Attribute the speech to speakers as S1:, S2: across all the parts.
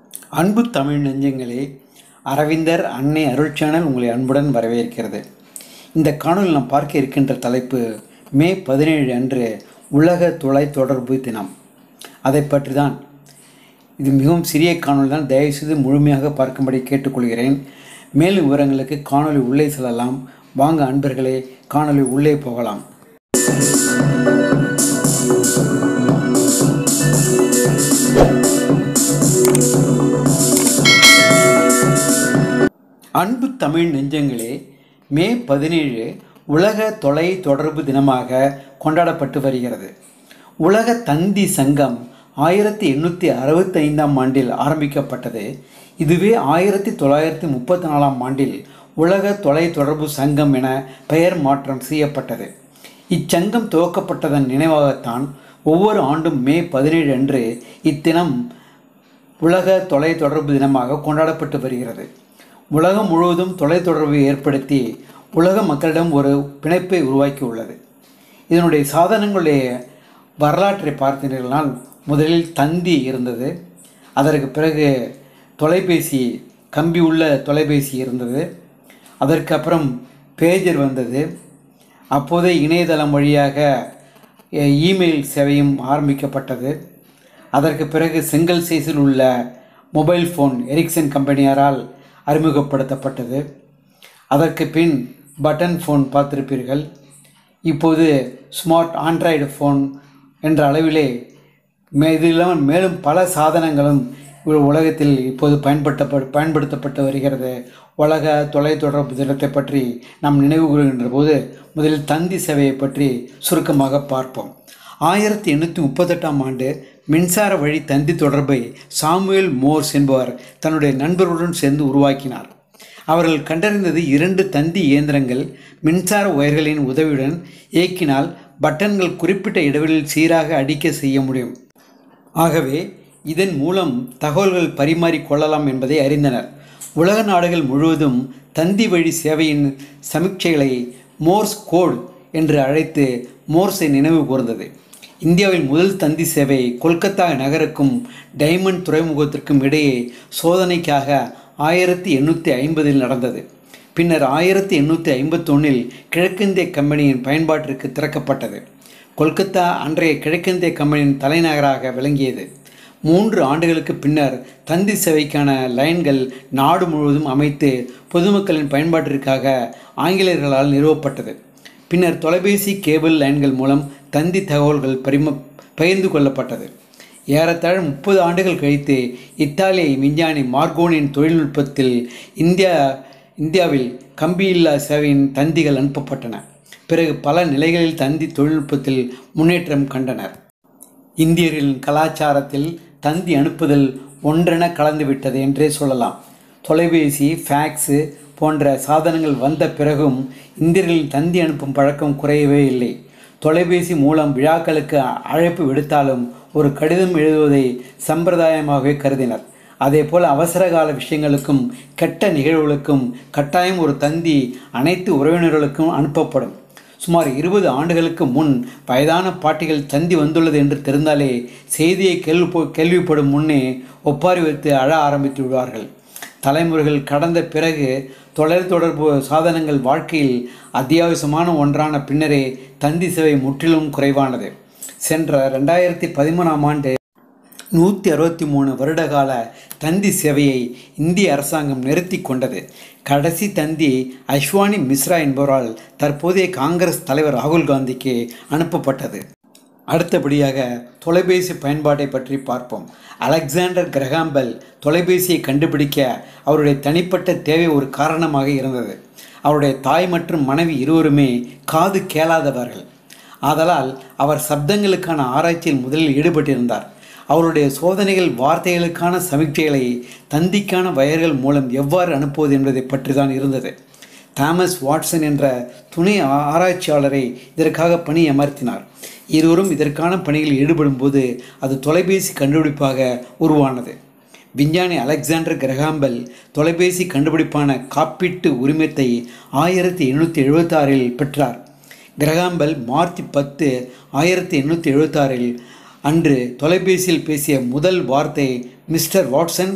S1: அன்பு தமிழ் நெஞ்சங்களே அரவிந்தர் அன்னை அருள் சேனல் உங்களை அன்புடன் வரவேற்கிறது இந்த காணொலி நாம் பார்க்க இருக்கின்ற தலைப்பு மே பதினேழு அன்று உலக தொலைத்தொடர்பு தினம் அதை பற்றி தான் இது மிகவும் சிறிய காணொலி தான் தயவுசெய்து முழுமையாக பார்க்கும்படி கேட்டுக்கொள்கிறேன் மேலும் விவரங்களுக்கு காணொலி உள்ளே செல்லலாம் வாங்க அன்பர்களே காணொலி உள்ளே போகலாம் அன்பு தமிழ் நெஞ்சங்களே மே பதினேழு உலக தொலை தொடர்பு தினமாக கொண்டாடப்பட்டு வருகிறது உலக தந்தி சங்கம் ஆயிரத்தி எண்ணூற்றி அறுபத்தைந்தாம் ஆண்டில் ஆரம்பிக்கப்பட்டது இதுவே ஆயிரத்தி தொள்ளாயிரத்தி முப்பத்தி நாலாம் ஆண்டில் உலக தொலை தொடர்பு சங்கம் என பெயர் மாற்றம் செய்யப்பட்டது இச்சங்கம் துவக்கப்பட்டதன் நினைவாகத்தான் ஒவ்வொரு ஆண்டும் மே பதினேழு அன்று இத்தினம் உலக தொலைத்தொடர்பு தினமாக கொண்டாடப்பட்டு வருகிறது உலகம் முழுவதும் தொலைத்தொடர்பை ஏற்படுத்தி உலக மக்களிடம் ஒரு பிணைப்பை உருவாக்கியுள்ளது இதனுடைய சாதனங்களுடைய வரலாற்றை பார்த்தீர்களால் முதலில் தந்தி இருந்தது அதற்கு பிறகு தொலைபேசி கம்பி உள்ள தொலைபேசி இருந்தது அதற்கு அப்புறம் பேஜர் வந்தது அப்போதே இணையதளம் வழியாக எ- இமெயில் சேவையும் ஆரம்பிக்கப்பட்டது அதற்கு பிறகு சிங்கிள் சைஸில் உள்ள மொபைல் ஃபோன் எரிக்சன் கம்பெனியாரால் அறிமுகப்படுத்தப்பட்டது அதற்கு பின் பட்டன் ஃபோன் பார்த்திருப்பீர்கள் இப்போது ஸ்மார்ட் ஆண்ட்ராய்டு ஃபோன் என்ற அளவிலே மே இது இல்லாமல் மேலும் பல சாதனங்களும் உ- உலகத்தில் இப்போது பயன்படுத்தப்ப பயன்படுத்தப்பட்டு வருகிறது உலக தொலைத்தொடர்பு தினத்தை பற்றி நாம் நினைவு கூறுகின்ற போது முதலில் தந்தி சேவையை பற்றி சுருக்கமாக பார்ப்போம் ஆயிரத்தி எண்ணூற்றி முப்பத்தெட்டாம் ஆண்டு மின்சார வழி தந்தி தொடர்பை சாமுவேல் மோர்ஸ் என்பவர் தன்னுடைய நண்பர்களுடன் சேர்ந்து உருவாக்கினார் அவர்கள் கண்டறிந்தது இரண்டு தந்தி இயந்திரங்கள் மின்சார ஒயர்களின் உதவியுடன் இயக்கினால் பட்டன்கள் குறிப்பிட்ட இடைவெளியில் சீராக அடிக்க செய்ய முடியும் ஆகவே இதன் மூலம் தகவல்கள் பரிமாறிக் கொள்ளலாம் என்பதை அறிந்தனர் உலக நாடுகள் முழுவதும் தந்தி வழி சேவையின் சமீட்சைகளை மோர்ஸ் கோட் என்று அழைத்து மோர்ஸை நினைவு கூர்ந்தது இந்தியாவில் முதல் தந்தி சேவை கொல்கத்தா நகருக்கும் டைமண்ட் துறைமுகத்திற்கும் இடையே சோதனைக்காக ஆயிரத்தி எண்ணூற்றி ஐம்பதில் நடந்தது பின்னர் ஆயிரத்தி எண்ணூற்றி ஐம்பத்தொன்னில் கிழக்கிந்திய கம்பெனியின் பயன்பாட்டிற்கு திறக்கப்பட்டது கொல்கத்தா அன்றைய கிழக்கிந்திய கம்பெனியின் தலைநகராக விளங்கியது மூன்று ஆண்டுகளுக்கு பின்னர் தந்தி சேவைக்கான லைன்கள் நாடு முழுவதும் அமைத்து பொதுமக்களின் பயன்பாட்டிற்காக ஆங்கிலேயர்களால் நிறுவப்பட்டது பின்னர் தொலைபேசி கேபிள் லைன்கள் மூலம் தந்தி தகவல்கள் பரிம பகிர்ந்து கொள்ளப்பட்டது ஏறத்தாழ முப்பது ஆண்டுகள் கழித்து இத்தாலிய விஞ்ஞானி மார்கோனின் தொழில்நுட்பத்தில் இந்தியா இந்தியாவில் கம்பியில்லா சேவையின் தந்திகள் அனுப்பப்பட்டன பிறகு பல நிலைகளில் தந்தி தொழில்நுட்பத்தில் முன்னேற்றம் கண்டனர் இந்தியர்களின் கலாச்சாரத்தில் தந்தி அனுப்புதல் ஒன்றென கலந்துவிட்டது என்றே சொல்லலாம் தொலைபேசி ஃபேக்ஸு போன்ற சாதனங்கள் வந்த பிறகும் இந்தியர்களின் தந்தி அனுப்பும் பழக்கம் குறையவே இல்லை தொலைபேசி மூலம் விழாக்களுக்கு அழைப்பு விடுத்தாலும் ஒரு கடிதம் எழுதுவதை சம்பிரதாயமாகவே கருதினர் அதேபோல் அவசரகால விஷயங்களுக்கும் கெட்ட நிகழ்வுகளுக்கும் கட்டாயம் ஒரு தந்தி அனைத்து உறவினர்களுக்கும் அனுப்பப்படும் சுமார் இருபது ஆண்டுகளுக்கு முன் வயதான பாட்டிகள் தந்தி வந்துள்ளது என்று தெரிந்தாலே செய்தியை கேள்வி கேள்விப்படும் முன்னே ஒப்பாரி வைத்து அழ ஆரம்பித்து விடுவார்கள் தலைமுறைகள் கடந்த பிறகு தொலைத்தொடர்பு சாதனங்கள் வாழ்க்கையில் அத்தியாவசியமான ஒன்றான பின்னரே தந்தி சேவை முற்றிலும் குறைவானது சென்ற ரெண்டாயிரத்தி பதிமூணாம் ஆண்டு நூற்றி அறுபத்தி மூணு வருடகால தந்தி சேவையை இந்திய அரசாங்கம் நிறுத்தி கொண்டது கடைசி தந்தி அஸ்வானி மிஸ்ரா என்பவரால் தற்போதைய காங்கிரஸ் தலைவர் ராகுல் காந்திக்கு அனுப்பப்பட்டது அடுத்தபடியாக தொலைபேசி பயன்பாட்டை பற்றி பார்ப்போம் அலெக்சாண்டர் கிரகாம்பெல் தொலைபேசியை கண்டுபிடிக்க அவருடைய தனிப்பட்ட தேவை ஒரு காரணமாக இருந்தது அவருடைய தாய் மற்றும் மனைவி இருவருமே காது கேளாதவர்கள் ஆதலால் அவர் சப்தங்களுக்கான ஆராய்ச்சியில் முதலில் ஈடுபட்டிருந்தார் அவருடைய சோதனைகள் வார்த்தைகளுக்கான சமீட்சைகளை தந்திக்கான வயர்கள் மூலம் எவ்வாறு அனுப்புவது என்பதை பற்றி தான் இருந்தது தாமஸ் வாட்சன் என்ற துணை ஆ- ஆராய்ச்சியாளரை இதற்காக பணி அமர்த்தினார் இருவரும் இதற்கான பணியில் ஈடுபடும்போது அது தொலைபேசி கண்டுபிடிப்பாக உருவானது விஞ்ஞானி அலெக்சாண்டர் கிரகாம்பெல் தொலைபேசி கண்டுபிடிப்பான காப்பீட்டு உரிமத்தை ஆயிரத்தி எண்ணூற்றி எழுபத்தாறில் பெற்றார் கிரகாம்பெல் மார்ச் பத்து ஆயிரத்தி எண்ணூற்றி எழுபத்தாறில் அன்று தொலைபேசியில் பேசிய முதல் வார்த்தை Mister Watson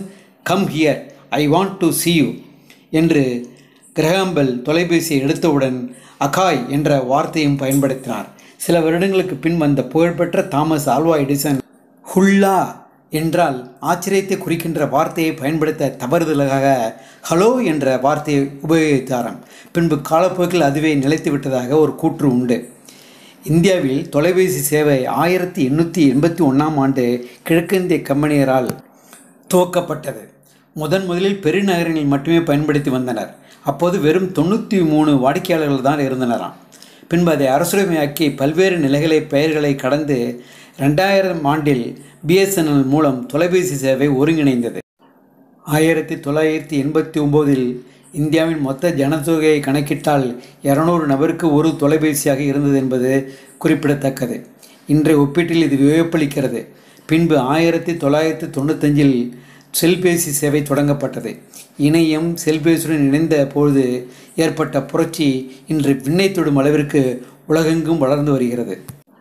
S1: come here I want to see you என்று கிரகாம்பெல் தொலைபேசியை எடுத்தவுடன் அகாய் என்ற வார்த்தையும் பயன்படுத்தினார் சில வருடங்களுக்கு பின் வந்த புகழ்பெற்ற தாமஸ் ஆல்வா எடிசன் ஹுல்லா என்றால் ஆச்சரியத்தை குறிக்கின்ற வார்த்தையை பயன்படுத்த தவறுதலாக ஹலோ என்ற வார்த்தையை உபயோகித்தாராம் பின்பு காலப்போக்கில் அதுவே நிலைத்து விட்டதாக ஒரு கூற்று உண்டு இந்தியாவில் தொலைபேசி சேவை ஆயிரத்தி எண்ணூற்றி எண்பத்தி ஒன்றாம் ஆண்டு கிழக்கிந்திய கம்பெனியரால் துவக்கப்பட்டது முதன் முதலில் பெருநகரங்களில் மட்டுமே பயன்படுத்தி வந்தனர் அப்போது வெறும் தொண்ணூற்றி மூணு வாடிக்கையாளர்கள் தான் இருந்தனராம் பின்பு அதை அரசுரிமையாக்கி பல்வேறு நிலைகளை பெயர்களை கடந்து ரெண்டாயிரம் ஆண்டில் பிஎஸ்என்எல் மூலம் தொலைபேசி சேவை ஒருங்கிணைந்தது ஆயிரத்தி தொள்ளாயிரத்தி எண்பத்தி ஒம்போதில் இந்தியாவின் மொத்த ஜனத்தொகையை கணக்கிட்டால் இரநூறு நபருக்கு ஒரு தொலைபேசியாக இருந்தது என்பது குறிப்பிடத்தக்கது இன்றைய ஒப்பீட்டில் இது வியப்பளிக்கிறது பின்பு ஆயிரத்தி தொள்ளாயிரத்தி தொண்ணூத்தஞ்சில் செல்பேசி சேவை தொடங்கப்பட்டது இணையம் செல்பேசியுடன் இணைந்த பொழுது ஏற்பட்ட புரட்சி இன்று விண்ணை தொடும் அளவிற்கு உலகெங்கும் வளர்ந்து வருகிறது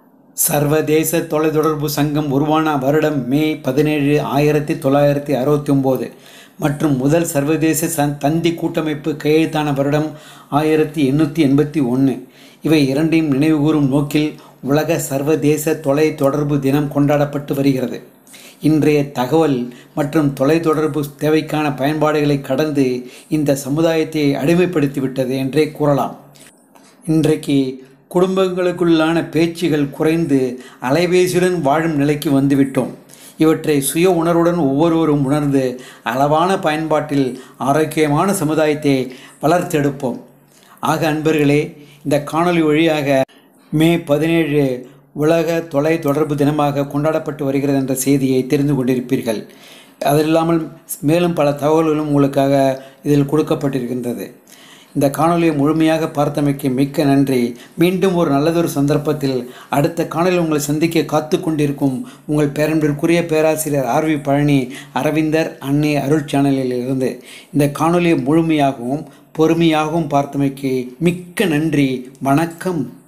S1: சர்வதேச தொலைத்தொடர்பு சங்கம் உருவான வருடம் மே பதினேழு ஆயிரத்தி தொள்ளாயிரத்தி அறுபத்தி ஒம்பது மற்றும் முதல் சர்வதேச சந் தந்தி கூட்டமைப்பு கையெழுத்தான வருடம் ஆயிரத்தி எண்ணூற்றி எண்பத்தி ஒன்று இவை இரண்டையும் நினைவுகூரும் நோக்கில் உலக சர்வதேச தொலை தொடர்பு தினம் கொண்டாடப்பட்டு வருகிறது இன்றைய தகவல் மற்றும் தொலைத்தொடர்பு தேவைக்கான பயன்பாடுகளை கடந்து இந்த சமுதாயத்தை அடிமைப்படுத்திவிட்டது என்றே கூறலாம் இன்றைக்கு குடும்பங்களுக்குள்ளான பேச்சுகள் குறைந்து அலைபேசியுடன் வாழும் நிலைக்கு வந்துவிட்டோம் இவற்றை சுய உணர்வுடன் ஒவ்வொருவரும் உணர்ந்து அளவான பயன்பாட்டில் ஆரோக்கியமான சமுதாயத்தை வளர்த்தெடுப்போம் ஆக அன்பர்களே இந்த காணொளி வழியாக மே பதினேழு உலக தொலை தொடர்பு தினமாக கொண்டாடப்பட்டு வருகிறது என்ற செய்தியை தெரிந்து கொண்டிருப்பீர்கள் அது இல்லாமல் மேலும் பல தகவல்களும் உங்களுக்காக இதில் கொடுக்கப்பட்டிருக்கின்றது இந்த காணொலியை முழுமையாக பார்த்தமைக்கு மிக்க நன்றி மீண்டும் ஒரு நல்லதொரு சந்தர்ப்பத்தில் அடுத்த காணொலி உங்களை சந்திக்க காத்து கொண்டிருக்கும் உங்கள் பேரன்பிற்குரிய பேராசிரியர் ஆர்வி பழனி அரவிந்தர் அன்னை அருள் சேனலில் இருந்து இந்த காணொலியை முழுமையாகவும் பொறுமையாகவும் பார்த்தமைக்கு மிக்க நன்றி வணக்கம்